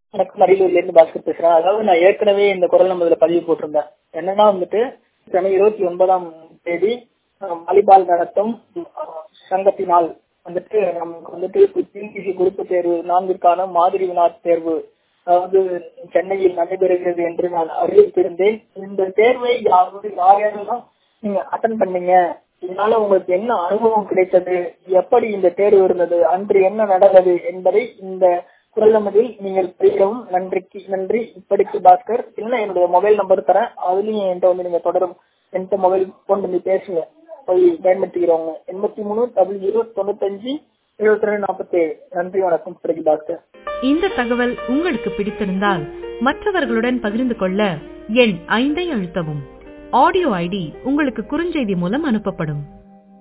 வணக்கம் அரியலூர்ல இருந்து பாஸ்கர் பேசுறேன் அதாவது நான் ஏற்கனவே இந்த குரல் நம்ம இதுல பதிவு போட்டிருந்தேன் என்னன்னா வந்துட்டு சென்னை இருபத்தி ஒன்பதாம் தேதி அஹ், வாலிபால் நடத்தும் அஹ், சங்கத்தினால் வந்துட்டு நமக்கு வந்துட்டு டிஎன்பிசி குரூப் தேர்வு நான்கிற்கான மாதிரி வினா தேர்வு அதாவது சென்னையில் நடைபெறுகிறது என்று நான் அறிவித்திருந்தேன் இந்த தேர்வை யாரும் யாரெல்லாம் நீங்க அட்டன் பண்ணீங்க இதனால உங்களுக்கு என்ன அனுபவம் கிடைத்தது எப்படி இந்த தேர்வு இருந்தது அன்று என்ன நடந்தது என்பதை இந்த குரல் நமதில் நீங்கள் பெரியவும் நன்றிக்கு நன்றி இப்படிக்கு பாஸ்கர் இல்ல என்னுடைய மொபைல் நம்பர் தரேன் அதுலயும் என்கிட்ட வந்து நீங்க தொடரும் என்கிட்ட மொபைல் போன் பண்ணி பேசுங்க போய் பயன்படுத்திக்கிறவங்க எண்பத்தி மூணு டபுள் ஜீரோ தொண்ணூத்தஞ்சு எழுபத்தி ரெண்டு நாற்பத்தி ஏழு நன்றி வணக்கம் இப்படிக்கு பாஸ்கர் இந்த தகவல் உங்களுக்கு பிடித்திருந்தால் மற்றவர்களுடன் பகிர்ந்து கொள்ள எண் ஐந்தை அழுத்தவும் ஆடியோ ஐடி உங்களுக்கு குறுஞ்செய்தி மூலம் அனுப்பப்படும்